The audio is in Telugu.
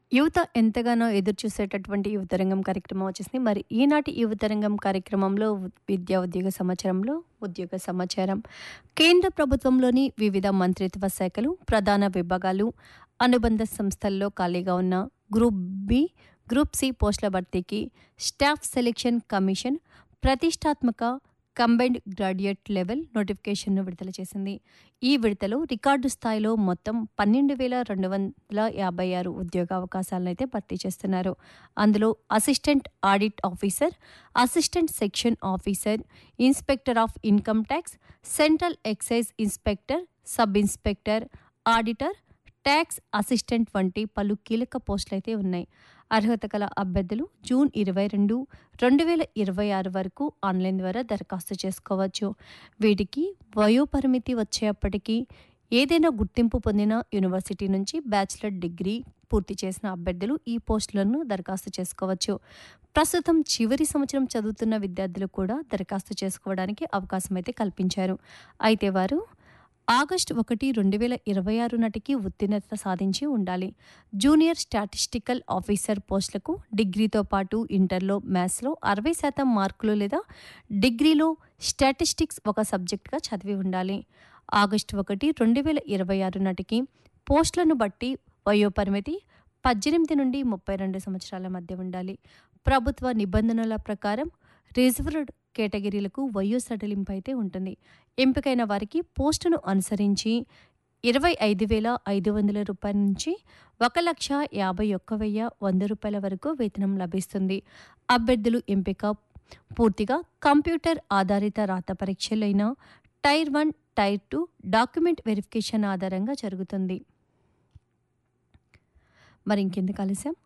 యువత ఎంతగానో ఎదురు చూసేటటువంటి యువతరంగం కార్యక్రమం వచ్చేసింది మరి ఈనాటి యువతరంగం కార్యక్రమంలో ఉ- విద్యా ఉద్యోగ సమాచారంలో ఉద్యోగ సమాచారం కేంద్ర ప్రభుత్వంలోని వివిధ మంత్రిత్వ శాఖలు ప్రధాన విభాగాలు అనుబంధ సంస్థల్లో ఖాళీగా ఉన్న గ్రూప్ బి గ్రూప్ సి పోస్టుల భర్తీకి స్టాఫ్ సెలెక్షన్ కమిషన్ ప్రతిష్టాత్మక కంబైన్డ్ గ్రాడ్యుయేట్ లెవెల్ నోటిఫికేషన్ను విడుదల చేసింది ఈ విడతలో రికార్డు స్థాయిలో మొత్తం పన్నెండు వేల రెండు వందల యాభై ఆరు ఉద్యోగ అవకాశాలను అయితే భర్తీ చేస్తున్నారు అందులో assistant audit officer assistant section officer inspector of income tax central excise inspector sub inspector auditor tax assistant వంటి పలు కీలక పోస్టులు అయితే ఉన్నాయి అర్హత గల అభ్యర్థులు జూన్ ఇరవై రెండు రెండు వేల ఇరవై ఆరు వరకు ఆన్లైన్ ద్వారా దరఖాస్తు చేసుకోవచ్చు వీటికి వయోపరిమితి వచ్చేప్పటికీ ఏదైనా గుర్తింపు పొందిన యూనివర్సిటీ నుంచి బ్యాచిలర్ డిగ్రీ పూర్తి చేసిన అభ్యర్థులు ఈ పోస్టులను దరఖాస్తు చేసుకోవచ్చు ప్రస్తుతం చివరి సంవత్సరం చదువుతున్న విద్యార్థులు కూడా దరఖాస్తు చేసుకోవడానికి అవకాశం అయితే కల్పించారు అయితే వారు ఆగస్టు ఒకటి రెండు వేల ఇరవై ఆరు నాటికి ఉత్తీర్ణత సాధించి ఉండాలి జూనియర్ స్టాటిస్టికల్ ఆఫీసర్ పోస్టులకు డిగ్రీతో పాటు ఇంటర్లో మ్యాథ్స్లో అరవై శాతం మార్కులు లేదా డిగ్రీలో స్టాటిస్టిక్స్ ఒక సబ్జెక్ట్గా చదివి ఉండాలి ఆగస్టు ఒకటి రెండు వేల ఇరవై ఆరు నాటికి పోస్టులను బట్టి వయోపరిమితి పద్దెనిమిది నుండి ముప్పై రెండు సంవత్సరాల మధ్య ఉండాలి ప్రభుత్వ నిబంధనల ప్రకారం రిజర్వ్డ్ కేటగిరీలకు వయో సడలింపు అయితే ఉంటుంది ఎంపికైన వారికి పోస్టును అనుసరించి ఇరవై ఐదు వేల ఐదు వందల రూపాయల నుంచి ఒక లక్ష యాభై ఒక్క వెయ్యి వంద రూపాయల వరకు వేతనం లభిస్తుంది అభ్యర్థులు ఎంపిక పూర్తిగా కంప్యూటర్ ఆధారిత రాత పరీక్షలైన tier one tier two document verification ఆధారంగా జరుగుతుంది మరి ఇంకెందుకు ఆలస్యం